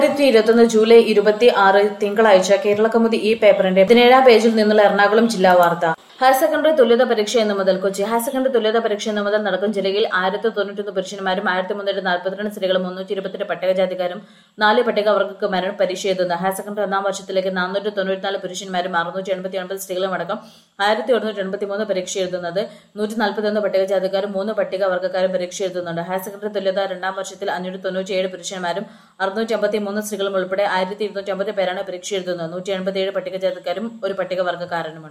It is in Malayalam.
രണ്ടായിരത്തി ഇരുപത്തൊന്ന് ജൂലൈ ഇരുപത്തി ആറ് തിങ്കളാഴ്ച കേരള കൗമുദി ഈ പേപ്പറിന്റെ പതിനേഴാം പേജിൽ നിന്നുള്ള എറണാകുളം ജില്ലാ വാർത്ത ഹയർ സെക്കൻഡറി തുല്യത പരീക്ഷ എന്നു മുതൽ കൊച്ചി ഹയർ സെക്കൻഡറി തുല്യത പരീക്ഷ എന്നു മുതൽ നടക്കും ജില്ലയിൽ ആയിരത്തി തൊണ്ണൂറ്റൊന്ന് പുരുഷന്മാരും ആയിരത്തി മുന്നൂറ്റി നാൽപ്പത്തിരണ്ട് സ്ത്രീകളും മുന്നൂറ്റി ഇരുപത്തിരണ്ട് പട്ടികജാതിക്കാരും നാല് പട്ടികവർഗ്ഗക്കാരും പരീക്ഷ എഴുതുന്നു ഹയർ സെക്കൻഡറി ഒന്നാം വർഷത്തിലേക്ക് നാനൂറ്റി തൊണ്ണൂറ്റിനാല് പുരുഷന്മാരും അറുന്നൂറ്റി എൺപത്തി ഒൻപത് സ്ത്രീകളും അടക്കം ആയിരത്തി ഒരുന്നൂറ്റി എൺപത്തി മൂന്ന് പരീക്ഷ എഴുതുന്നത് നൂറ്റി നാൽപ്പത്തിയൊന്ന് പട്ടികജാതിക്കാരും മൂന്ന് പട്ടികവർഗ്ഗക്കാരും പരീക്ഷ എഴുതുന്നുണ്ട് ഹയർ സെക്കൻഡറി തുല്യത രണ്ടാം വർഷത്തിൽ അഞ്ഞൂറ്റി തൊണ്ണൂറ്റിയേഴ് പുരുഷന്മാരും അറുന്നൂറ്റി അമ്പത്തി മൂന്ന് സ്ത്രീകളും ഉൾപ്പെടെ ആയിരത്തി ഇരുന്നൂറ്റി അമ്പത് പേരാണ് പരീക്ഷ എഴുതുന്നത് നൂറ്റി എൺപത്തിയേഴ് പട്ടികജാതിക്കാരും ഒരു പട്ടികവർഗ്ഗക്കാരനുമുണ്ട്